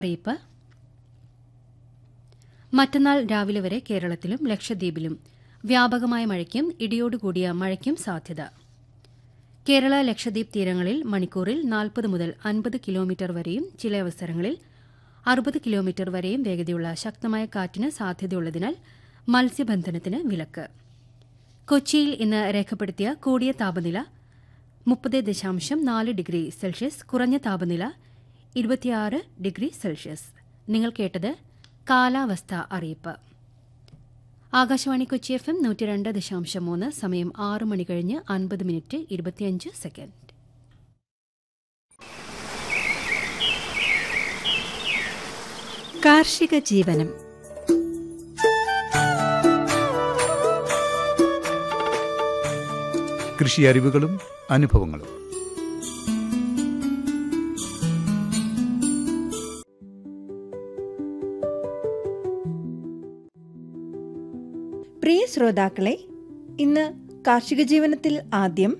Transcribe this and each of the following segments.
അറിയിപ്പ് മറ്റന്നാൾ രാവിലെ വരെ കേരളത്തിലും ലക്ഷദ്വീപിലും വ്യാപകമായ മഴയ്ക്കും ഇടിയോടുകൂടിയ മഴയ്ക്കും സാധ്യത കേരള ലക്ഷദ്വീപ് തീരങ്ങളിൽ മണിക്കൂറിൽ നാൽപ്പത് മുതൽ അൻപത് കിലോമീറ്റർ വരെയും ചില അവസരങ്ങളിൽ അറുപത് കിലോമീറ്റർ വരെയും വേഗതയുള്ള ശക്തമായ കാറ്റിന് സാധ്യതയുള്ളതിനാൽ മത്സ്യബന്ധനത്തിന് വിലക്ക് കൊച്ചിയിൽ ഇന്ന് രേഖപ്പെടുത്തിയ കൂടിയ താപനില മുപ്പത് ദശാംശം നാല് ഡിഗ്രി സെൽഷ്യസ് കുറഞ്ഞ താപനില ഇരുപത്തിയാറ് ഡിഗ്രി സെൽഷ്യസ് നിങ്ങൾ കേട്ടത് കാലാവസ്ഥ അറിയിപ്പ് ആകാശവാണി കൊച്ചി എഫ് എം നൂറ്റി രണ്ട് ദശാംശം മൂന്ന് സമയം ആറ് മണി കഴിഞ്ഞ് അൻപത് മിനിറ്റ് ഇരുപത്തിയഞ്ച് സെക്കൻഡ് കാർഷിക ജീവനം കൃഷി അറിവുകളും അനുഭവങ്ങളും പ്രിയ ശ്രോതാക്കളെ ഇന്ന് കാർഷിക ജീവനത്തിൽ ആദ്യം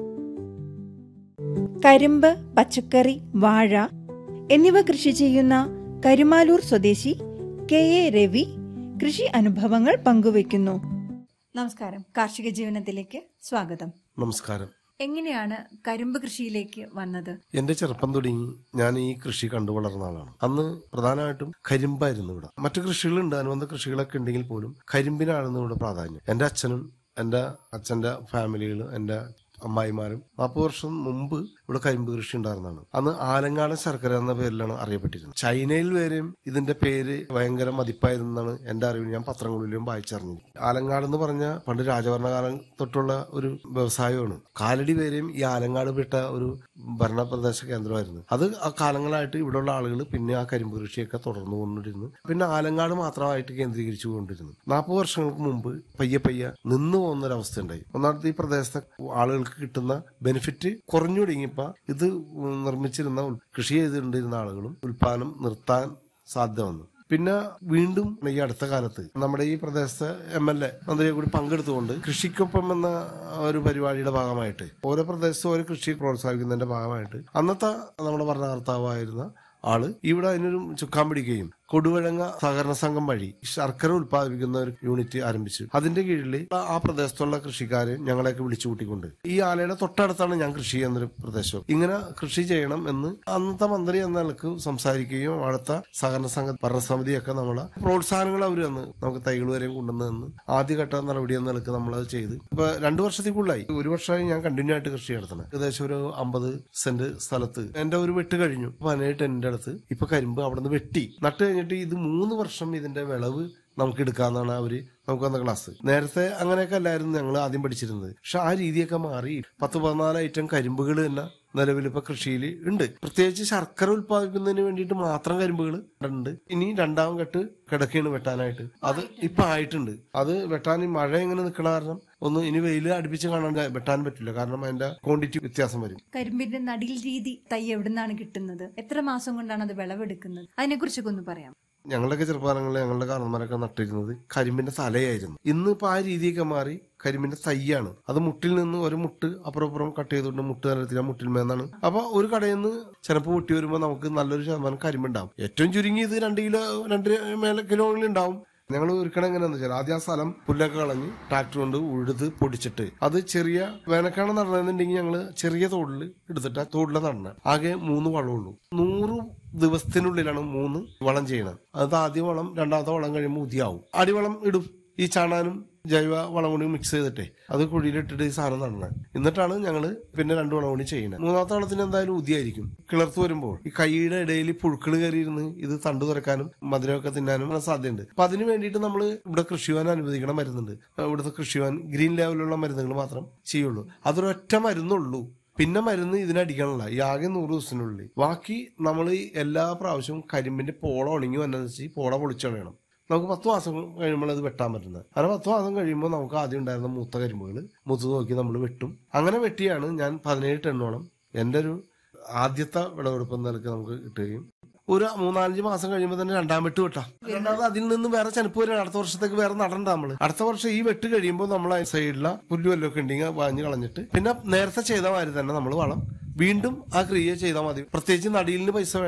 കരിമ്പ് പച്ചക്കറി വാഴ എന്നിവ കൃഷി ചെയ്യുന്ന കരുമാലൂർ സ്വദേശി കെ എ രവി കൃഷി അനുഭവങ്ങൾ പങ്കുവയ്ക്കുന്നു നമസ്കാരം കാർഷിക ജീവനത്തിലേക്ക് സ്വാഗതം നമസ്കാരം എങ്ങനെയാണ് കരിമ്പ് കൃഷിയിലേക്ക് വന്നത് എന്റെ ചെറുപ്പം തുടങ്ങി ഞാൻ ഈ കൃഷി കണ്ടു വളർന്ന ആളാണ് അന്ന് പ്രധാനമായിട്ടും കരിമ്പായിരുന്നു ഇവിടെ മറ്റു കൃഷികളുണ്ട് അനുബന്ധ കൃഷികളൊക്കെ ഉണ്ടെങ്കിൽ പോലും കരിമ്പിനായിരുന്നു ഇവിടെ പ്രാധാന്യം എന്റെ അച്ഛനും എന്റെ അച്ഛന്റെ ഫാമിലികൾ എന്റെ അമ്മായിമാരും നാൽപ്പത് വർഷം മുമ്പ് ഇവിടെ കരിമ്പ് കൃഷി ഉണ്ടായിരുന്നതാണ് അന്ന് ആലങ്ങാടൻ ശർക്കര എന്ന പേരിലാണ് അറിയപ്പെട്ടിരുന്നത് ചൈനയിൽ വരെയും ഇതിന്റെ പേര് ഭയങ്കര മതിപ്പായിരുന്നാണ് എന്റെ അറിവിൽ ഞാൻ പത്രങ്ങളിലും വായിച്ചറിഞ്ഞത് ആലങ്ങാട് എന്ന് പറഞ്ഞ പണ്ട് രാജഭരണകാലം തൊട്ടുള്ള ഒരു വ്യവസായമാണ് കാലടി വരെയും ഈ ആലങ്ങാട് വിട്ട ഒരു ഭരണപ്രദേശ കേന്ദ്രമായിരുന്നു അത് ആ കാലങ്ങളായിട്ട് ഇവിടെയുള്ള ആളുകൾ പിന്നെ ആ കരിമ്പ് കൃഷിയൊക്കെ തുടർന്നു കൊണ്ടിരുന്നു പിന്നെ ആലങ്ങാട് മാത്രമായിട്ട് കേന്ദ്രീകരിച്ചു കൊണ്ടിരുന്നു നാൽപ്പത് വർഷങ്ങൾക്ക് മുമ്പ് പയ്യെ പയ്യെ നിന്നു പോകുന്ന ഒരു അവസ്ഥ ഉണ്ടായി ഒന്നാമത്തെ ഈ പ്രദേശത്തെ ആളുകൾക്ക് കിട്ടുന്ന ബെനിഫിറ്റ് കുറഞ്ഞു തുടങ്ങിയപ്പോ ഇത് നിർമ്മിച്ചിരുന്ന ഉൽ- കൃഷി ചെയ്തുകൊണ്ടിരുന്ന ആളുകളും ഉൽപാദനം നിർത്താൻ സാധ്യത വന്നു പിന്നെ വീണ്ടും ഈ അടുത്ത കാലത്ത് നമ്മുടെ ഈ പ്രദേശത്തെ എം എൽ എ മന്ത്രിയെ കൂടി പങ്കെടുത്തുകൊണ്ട് കൃഷിക്കൊപ്പം എന്ന ഒരു പരിപാടിയുടെ ഭാഗമായിട്ട് ഓരോ പ്രദേശത്തും ഓരോ കൃഷി പ്രോത്സാഹിപ്പിക്കുന്നതിന്റെ ഭാഗമായിട്ട് അന്നത്തെ നമ്മുടെ ഭരണകർത്താവായിരുന്ന ആള് ഇവിടെ അതിനൊരു ചുക്കാൻ പിടിക്കുകയും കൊടുവഴങ്ങ സഹകരണ സംഘം വഴി ശർക്കര ഉൽപ്പാദിപ്പിക്കുന്ന ഒരു യൂണിറ്റ് ആരംഭിച്ചു അതിന്റെ കീഴിൽ ആ പ്രദേശത്തുള്ള കൃഷിക്കാരെ ഞങ്ങളെയൊക്കെ വിളിച്ചു കൂട്ടിക്കൊണ്ട് ഈ ആലയുടെ തൊട്ടടുത്താണ് ഞാൻ കൃഷി ചെയ്യുന്നൊരു പ്രദേശം ഇങ്ങനെ കൃഷി ചെയ്യണം എന്ന് അന്നത്തെ മന്ത്രി എന്ന നിലക്ക് സംസാരിക്കുകയും അവിടുത്തെ സഹകരണ സംഘ ഭരണസമിതിയൊക്കെ നമ്മളെ പ്രോത്സാഹനങ്ങൾ അവർ തന്ന് നമുക്ക് തൈകൾ വരെയും കൊണ്ടുവന്ന് തന്ന് ആദ്യഘട്ട നടപടി എന്ന നിലക്ക് നമ്മളത് ചെയ്ത് ഇപ്പൊ രണ്ടു വർഷത്തിൽ കൂടുതലായി ഒരു വർഷമായി ഞാൻ കണ്ടിന്യൂ ആയിട്ട് കൃഷി നടത്തണം ഏകദേശം ഒരു അമ്പത് സെന്റ് സ്ഥലത്ത് എന്റെ ഒരു വെട്ട് കഴിഞ്ഞു പതിനേഴ് ടെന്നിന്റെ അടുത്ത് ഇപ്പൊ കരിമ്പ് അവിടെ നിന്ന് വെട്ടി നട്ട് കഴിഞ്ഞിട്ട് ഇത് മൂന്ന് വർഷം ഇതിന്റെ വിളവ് നമുക്ക് എടുക്കാന്നാണ് അവര് നമുക്ക് വന്ന ക്ലാസ് നേരത്തെ അങ്ങനെയൊക്കെ അല്ലായിരുന്നു ഞങ്ങൾ ആദ്യം പഠിച്ചിരുന്നത് പക്ഷെ ആ രീതിയൊക്കെ മാറി പത്ത് പതിനാല് ഐറ്റം കരിമ്പുകൾ തന്നെ നിലവിൽ ഇപ്പൊ കൃഷിയിൽ ഉണ്ട് പ്രത്യേകിച്ച് ശർക്കര ഉൽപ്പാദിപ്പിക്കുന്നതിന് വേണ്ടിയിട്ട് മാത്രം കരിമ്പുകൾ ഉണ്ട് ഇനി രണ്ടാം കെട്ട് കിടക്കുകയാണ് വെട്ടാനായിട്ട് അത് ഇപ്പൊ ആയിട്ടുണ്ട് അത് വെട്ടാൻ ഈ മഴ ഇങ്ങനെ നിൽക്കണ കാരണം ഒന്ന് ഇനി വെയിൽ അടുപ്പിച്ച് കാണാൻ വെട്ടാൻ പറ്റില്ല കാരണം അതിന്റെ ക്വാണ്ടിറ്റി വ്യത്യാസം വരും കരിമ്പിന്റെ നടീൽ രീതി തൈ എവിടുന്നാണ് കിട്ടുന്നത് എത്ര മാസം കൊണ്ടാണ് അത് വിളവെടുക്കുന്നത് അതിനെക്കുറിച്ചൊക്കെ ഒന്ന് പറയാം ഞങ്ങളുടെയൊക്കെ ചെറുപ്പകാലങ്ങളിൽ ഞങ്ങളുടെ കാരണന്മാരൊക്കെ നട്ടിരുന്നത് കരിമ്പിന്റെ തലയായിരുന്നു ഇന്ന് ഇപ്പൊ ആ രീതിയൊക്കെ മാറി കരിമ്പിന്റെ തൈയാണ് അത് മുട്ടിൽ നിന്ന് ഒരു മുട്ട് അപ്പുറം അപ്പുറം കട്ട് ചെയ്തുകൊണ്ട് മുട്ട് നിലത്തിൽ ആ മുട്ടിൽ മേന്നാണ് അപ്പൊ ഒരു കടയിൽ നിന്ന് ചിലപ്പോൾ പൊട്ടി വരുമ്പോൾ നമുക്ക് നല്ലൊരു ശതമാനം കരിമ്പുണ്ടാവും ഏറ്റവും ചുരുങ്ങിയത് രണ്ട് കിലോ രണ്ട് മേലെ കിലോയിൽ ഉണ്ടാവും ഞങ്ങൾ ഒരുക്കണം എങ്ങനെയാന്ന് വെച്ചാൽ ആദ്യം ആ സ്ഥലം പുല്ലൊക്കെ കളഞ്ഞ് ട്രാക്ടർ കൊണ്ട് ഉഴുത് പൊടിച്ചിട്ട് അത് ചെറിയ വേനൽക്കാണ് നടണമെന്നുണ്ടെങ്കിൽ ഞങ്ങൾ ചെറിയ തോടിൽ എടുത്തിട്ട് ആ തോടിലെ നടണം ആകെ മൂന്ന് വളമുള്ളൂ നൂറ് ദിവസത്തിനുള്ളിലാണ് മൂന്ന് വളം ചെയ്യണത് അത് ആദ്യ വളം രണ്ടാമത്തെ വളം കഴിയുമ്പോൾ ഉതിയാവും അടിവളം ഇടും ഈ ചാണാനും ജൈവ വളം കൂടി മിക്സ് ചെയ്തിട്ടേ അത് കുഴിയിലിട്ടിട്ട് ഈ സാധനം നടണം എന്നിട്ടാണ് ഞങ്ങൾ പിന്നെ രണ്ടു വളം കൂടി ചെയ്യുന്നത് മൂന്നാമത്തെ വളത്തിന് എന്തായാലും ഉതിയായിരിക്കും കിളർത്ത് വരുമ്പോൾ ഈ കൈയുടെ ഇടയിൽ പുഴുക്കൾ കയറിയിരുന്ന് ഇത് തണ്ടു തുറക്കാനും മധുരമൊക്കെ തിന്നാനും സാധ്യതയുണ്ട് അപ്പൊ അതിന് വേണ്ടിയിട്ട് നമ്മൾ ഇവിടെ കൃഷിവാൻ അനുവദിക്കണ മരുന്നുണ്ട് ഇവിടുത്തെ കൃഷിവാൻ ഗ്രീൻ ലെവലുള്ള മരുന്നുകൾ മാത്രം ചെയ്യുള്ളൂ അതൊരൊറ്റ മരുന്നുള്ളൂ പിന്നെ മരുന്ന് ഇതിനടിക്കാനുള്ള ഈ ആകെ നൂറ് ദിവസത്തിനുള്ളിൽ ബാക്കി നമ്മൾ എല്ലാ പ്രാവശ്യവും കരിമ്പിന്റെ പോള ഉണങ്ങി വന്നനുസരിച്ച് പോള പൊളിച്ചളയണം നമുക്ക് പത്ത് മാസം കഴിയുമ്പോൾ അത് വെട്ടാൻ പറ്റുന്നത് അങ്ങനെ പത്ത് മാസം കഴിയുമ്പോൾ നമുക്ക് ആദ്യം ഉണ്ടായിരുന്ന മൂത്ത കരിമ്പുകൾ മുത്ത് നോക്കി നമ്മൾ വെട്ടും അങ്ങനെ വെട്ടിയാണ് ഞാൻ പതിനേഴ് ടണ്ണോളം എൻ്റെ ഒരു ആദ്യത്തെ വിളവെടുപ്പ് എന്ന നിലയ്ക്ക് നമുക്ക് കിട്ടുകയും ഒരു മൂന്നാലഞ്ച് മാസം കഴിയുമ്പോൾ തന്നെ രണ്ടാം വെട്ട് വെട്ടാം രണ്ടാമത് അതിൽ നിന്ന് വേറെ ചെനപ്പ് വരും അടുത്ത വർഷത്തേക്ക് വേറെ നടണ്ട നമ്മള് അടുത്ത വർഷം ഈ വെട്ട് കഴിയുമ്പോൾ നമ്മൾ ആ സൈഡിലെ പുല്ല് വല്ലതൊക്കെ ഉണ്ടെങ്കിൽ വാഞ്ഞ് കളഞ്ഞിട്ട് പിന്നെ നേരത്തെ ചെയ്ത മാതിരി തന്നെ നമ്മൾ വളം വീണ്ടും ആ ക്രിയ ചെയ്താൽ മതി പ്രത്യേകിച്ച് നടിയിലിന് പൈസ വേണ്ട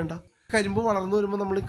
കരിമ്പ് വളർന്നു വരുമ്പോൾ നമ്മൾ